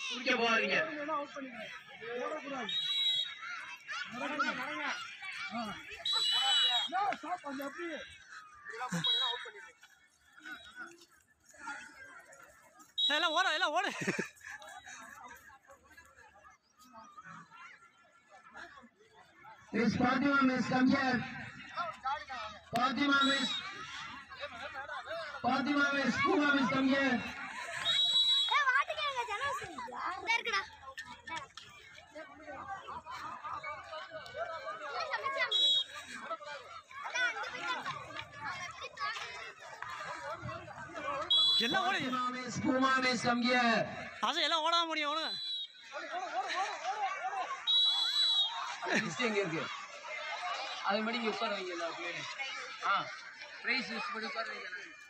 குடிக்க போகாதீங்க எல்லாம் ஓட எல்லாம் ஓடு Miss Fatima, Miss, come here. Fatima, Miss. Fatima, Miss. Puma, Miss, come here. ஏய் வாட்டுக்கேங்க ஜனவரி இந்த இருக்குடா எல்லாம் ஓடு Fatima, Miss. Puma, Miss, come here. அது எல்லாம் ஓடாம முடியும் அவனு அந்த லிஸ்ட் எங்க இருக்கு அது மாதிரி இங்க உட்கார வைங்க எல்லா பிள்ளையும் ஆ பிரைஸ் யூஸ் பண்ணி உட்கார வைங்க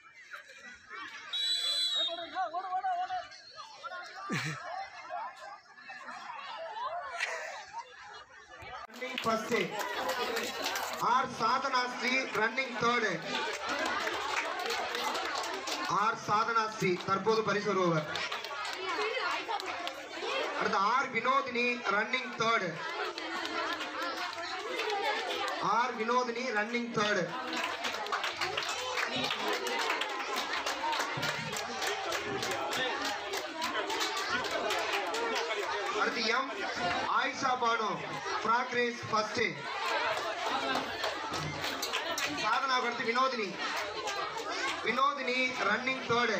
Running first. R. Sadhana Sri running third. R. Sadhana Sri தற்போது பரிசு வருபவர் அடுத்து R Vinodhini running third R Vinodhini running third அடுத்து M Ayesha Banu frog race first சாதனாவுக்கு அடுத்து Vinodhini Vinodhini running third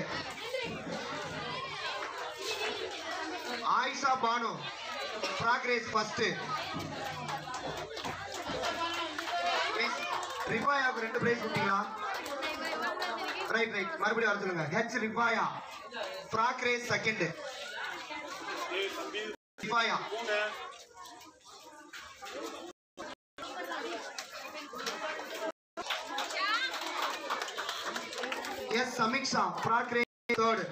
Ayesha Banu frog race first miss ரிஃபாயாவுக்கு ரெண்டு பிரைஸ் கொடுத்தீங்களா ரைட் ரைட் மறுபடியும் வர சொல்லுங்க H Rifaya frog race second Rifaya S Sameeksha frog race third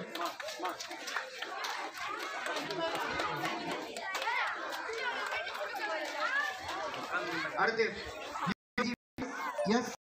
அடுத்து எஸ்